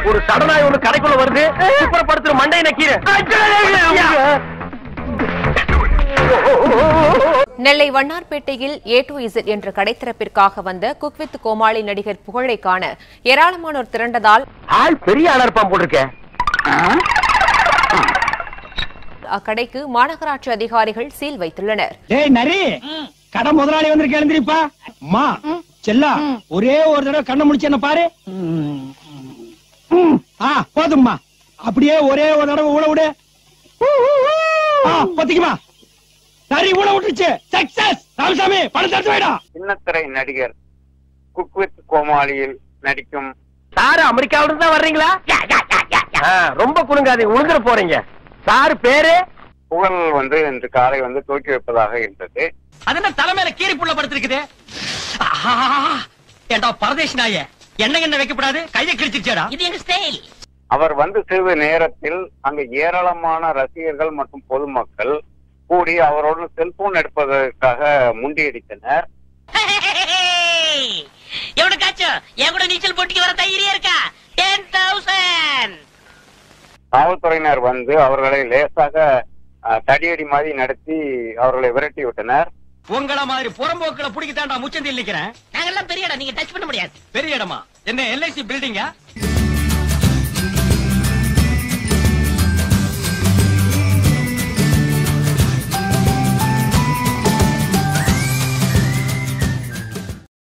ஒரு சடனாய் ஒண்ணு கடைக்குள்ள வருது சுப்பரப்படுத்துற மண்டையை நக்கீர நெல்லை வண்ணார்பேட்டையில் ஏ டு இசட் என்ற கடைத்திறப்பிற்காக வந்த குக் வித் கோமாளி நடிகர் புகழை காண ஏராளமானோர் திரண்டதால் ஆள் பெரிய ஆளா இருப்பான் போட்டிருக்க அக்கடைக்கு மாநகராட்சி அதிகாரிகள் சீல் வைத்துள்ளனர் டேய் நரி கடை முதலாளி வந்திருக்க எழுந்திரிப்பா அம்மா செல்லா ஒரே ஒரு தடவை கண்ணை முடிச்சு என்ன பாரு ம், ஆ போதும்மா அப்படியே ஒரே ஒரு தடவை ஊழ விடு ஆ பத்திக்குமா சரி ஊழ விட்டுருச்சு சக்சஸ் ராமசாமி பணத்தை எடுத்து வைடா சின்னத்திரை நடிகர் குக் வித் கோமாளியில் நடிக்கும் சாரு அமெரிக்காவில இருந்து தான் வர்றீங்களா ஆ, ரொம்ப குலுங்காதீங்க உழுந்துற போறீங்க சாரு பேரு புகழ் வந்து இன்று காலை வந்து துவக்கி வைப்பதாக இருந்தது அது என்ன தலைமையில கீரி புள்ள படுத்திருக்குது ஆஹா! ஏண்டா பரதேசி நாய என்ன என்ன வைக்கப்படாது கையை கிழிச்சிருச்சேடா இது எங்க ஸ்டைல் அவர் வந்து சிறிது நேரத்தில் அங்கு ஏராளமான ரசிகர்கள் மற்றும் பொதுமக்கள் கூடி அவரோடு செல்போன் எடுப்பதற்காக முண்டியடித்தனர் எவனுக்காச்சும் என் கூட நீச்சல் போட்டிக்கு வர தைரியம் இருக்கா டென் தௌசண்ட் காவல்துறையினர் வந்து அவர்களை லேசாக அஹ், தடியடி மாதிரி நடத்தி அவர்களை விரட்டி விட்டனர் உங்கள மாதிரி புறம்போக்களை பிடிக்க தாண்டா முச்சந்தி நிக்கிறேன் நாங்கெல்லாம் பெரிய இடம் நீங்க டச் பண்ண முடியாது பெரிய இடமா என்ன எல்ஐசி பில்டிங்கா